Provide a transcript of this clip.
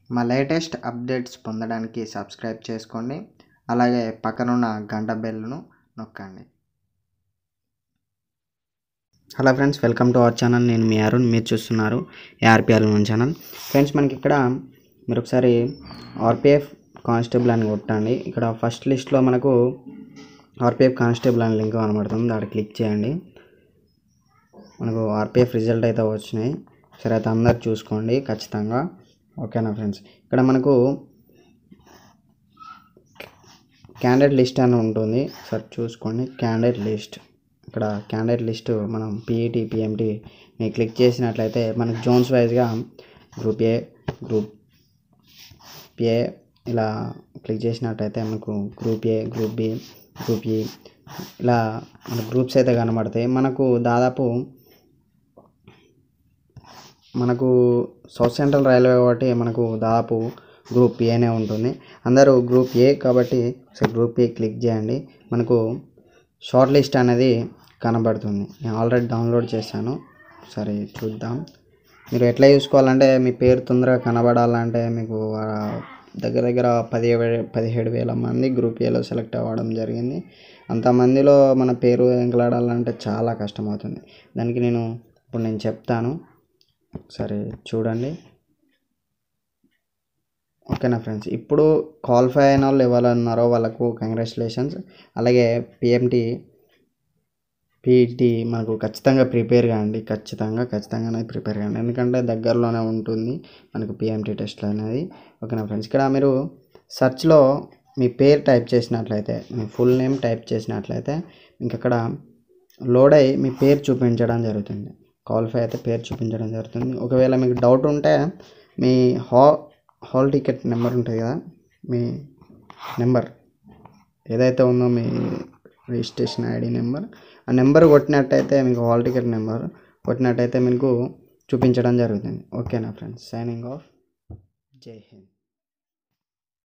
మా latest updates పొందడానికి subscribe చేసుకోండి అలాగే పక్కనున్న గంట బెల్ను నొక్కండి hello friends welcome to our channel నేను మీ అరుణ్ మీరు చూస్తున్నారు ఏఆర్పిఎల్ వన్ ఛానల్ ఫ్రెండ్స్ మనకి ఇక్కడ మీరు ఒకసారి ఆర్పిఎఫ్ కానిస్టేబుల్ అని కొట్టండి ఇక్కడ ఫస్ట్ లిస్ట్లో మనకు ఆర్పిఎఫ్ కానిస్టేబుల్ అని లింక్ కనబడుతుంది దాన్ని క్లిక్ చేయండి మనకు ఆర్పిఎఫ్ రిజల్ట్ అయితే వచ్చినాయి సరే అయితే అందరు చూసుకోండి ఖచ్చితంగా ఓకేనా ఫ్రెండ్స్ ఇక్కడ మనకు క్యాండిడేట్ లిస్ట్ అని ఉంటుంది సార్ చూసుకోండి క్యాండిడేట్ లిస్ట్ ఇక్కడ క్యాండిడేట్ లిస్ట్ మనం పీఈటీ పిఎంటీ మీరు క్లిక్ చేసినట్లయితే మనకు జోన్స్ వైజ్గా గ్రూప్ ఏ గ్రూప్ ఏ ఇలా క్లిక్ చేసినట్టయితే మనకు group A group B group ఈ ఇలా మన గ్రూప్స్ అయితే కనబడతాయి మనకు దాదాపు మనకు సౌత్ సెంట్రల్ రైల్వే కాబట్టి మనకు దాదాపు గ్రూప్ ఏనే ఉంటుంది అందరూ గ్రూప్ ఏ కాబట్టి ఒకసారి గ్రూప్ ఏ క్లిక్ చేయండి మనకు షార్ట్ లిస్ట్ అనేది కనబడుతుంది నేను ఆల్రెడీ డౌన్లోడ్ చేశాను సరే చూద్దాం మీరు ఎట్లా చూసుకోవాలంటే మీ పేరు తొందరగా కనబడాలంటే మీకు ఆ, దగ్గర దగ్గర పదిహేడు పదిహేడు వేల మంది గ్రూప్ ఏలో సెలెక్ట్ అవ్వడం జరిగింది అంతమందిలో మన పేరు ఎంకలాడాలంటే చాలా కష్టమవుతుంది దానికి నేను ఇప్పుడు నేను చెప్తాను సరే చూడండి ఓకేనా ఫ్రెండ్స్ ఇప్పుడు క్వాలిఫై అయిన వాళ్ళు ఎవరు ఉన్నారో వాళ్ళకు కంగ్రాచులేషన్స్ అలాగే పిఎంటీ పీఈటీ మనకు ఖచ్చితంగా ప్రిపేర్ కాండి ఖచ్చితంగా ఖచ్చితంగానే ప్రిపేర్ కాండి ఎందుకంటే దగ్గరలోనే ఉంటుంది మనకు పిఎంటీ టెస్ట్ అనేది ఓకేనా ఫ్రెండ్స్ ఇక్కడ మీరు సెర్చ్లో మీ పేరు టైప్ చేసినట్లయితే మీ ఫుల్ నేమ్ టైప్ చేసినట్లయితే మీకు అక్కడ లోడ్ అయ్యి మీ పేరు చూపించడం జరుగుతుంది క్వాలిఫై అయితే పేరు చూపించడం జరుగుతుంది ఒకవేళ మీకు డౌట్ ఉంటే మీ హా హాల్ టికెట్ నెంబర్ ఉంటుంది కదా మీ నెంబర్ ఏదైతే ఉందో మీ రిజిస్ట్రేషన్ ఐడి నెంబర్ ఆ నెంబర్ కొట్టినట్టయితే మీకు హాల్ టికెట్ నెంబర్ కొట్టినట్టయితే మీకు చూపించడం జరుగుతుంది ఓకేనా ఫ్రెండ్స్ సైనింగ్ ఆఫ్ జై హింద్